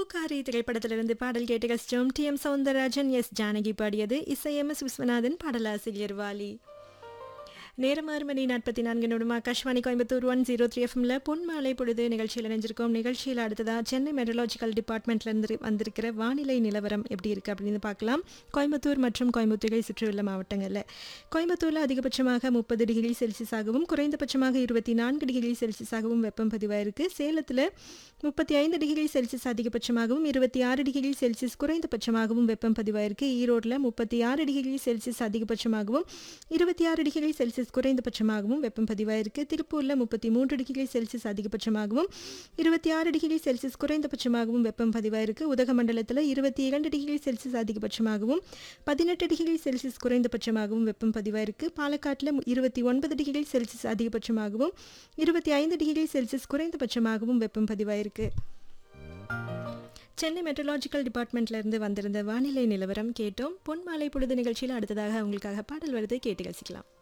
பூக்காரி திரைப்படத்திலிருந்து பாடல் கேட்டு கஷ்டம் T M Soundararajan S Janaki பாடியது இசை எம் எஸ் விஸ்வநாதன் பாடலாசிரியர் வாலி நேரம் ஆறு மணி நாற்பத்தி நான்கு நிமிடம் Akashvani Coimbatore one zero three எஃப்எம்ல பொன்மாலை பொழுது நிகழ்ச்சியில் இணைஞ்சிருக்கோம் நிகழ்ச்சியில் அடுத்ததாக சென்னை மெட்ரலாஜிக்கல் டிபார்ட்மெண்ட்ல இருந்து வந்திருக்கிற வானிலை நிலவரம் எப்படி இருக்குது அப்படின்னு பார்க்கலாம் கோயம்புத்தூர் மற்றும் கோயம்புத்தூரை சுற்றியுள்ள மாவட்டங்களில் கோயம்புத்தூரில் அதிகபட்சமாக முப்பது டிகிரி செல்சியஸாகவும் குறைந்தபட்சமாக இருபத்தி நான்கு டிகிரி செல்சியஸாகவும் வெப்பம் பதிவாயிருக்கு சேலத்தில் முப்பத்தி ஐந்து டிகிரி செல்சியஸ் அதிகபட்சமாகவும் இருபத்தி ஆறு டிகிரி செல்சியஸ் குறைந்தபட்சமாகவும் வெப்பம் பதிவாயிருக்கு ஈரோட்டில் முப்பத்தி ஆறு டிகிரி செல்சியஸ் அதிகபட்சமாகவும் இருபத்தி ஆறு டிகிரி செல்சியஸ் குறைந்தபட்சமாகவும் வெப்பம் பதிவாயிருக்கு திருப்பூரில் முப்பத்தி மூன்று டிகிரி செல்சியஸ் அதிகபட்சமாகவும் இருபத்தி ஆறு டிகிரி செல்சியஸ் குறைந்தபட்சமாகவும் வெப்பம் பதிவாயிருக்கு உதகமண்டலத்தில் இருபத்தி இரண்டு டிகிரி செல்சியஸ் அதிகபட்சமாகவும் பதினெட்டு டிகிரி செல்சியஸ் குறைந்தபட்சமாகவும் வெப்பம் பதிவாயிருக்கு பாலக்காட்டில் இருபத்தி ஒன்பது டிகிரி செல்சியஸ் அதிகபட்சமாகவும் இருபத்தி ஐந்து டிகிரி செல்சியஸ் குறைந்தபட்சமாகவும் வெப்பம் பதிவாயிருக்கு சென்னை மெட்ரலாஜிக்கல் டிபார்ட்மெண்ட்ல இருந்து வந்திருந்த வானிலை நிலவரம் கேட்டோம் பொன்மாலை பொழுது நிகழ்ச்சியில் அடுத்ததாக உங்களுக்காக பாடல் வருது கேட்டு ரசிக்கலாம்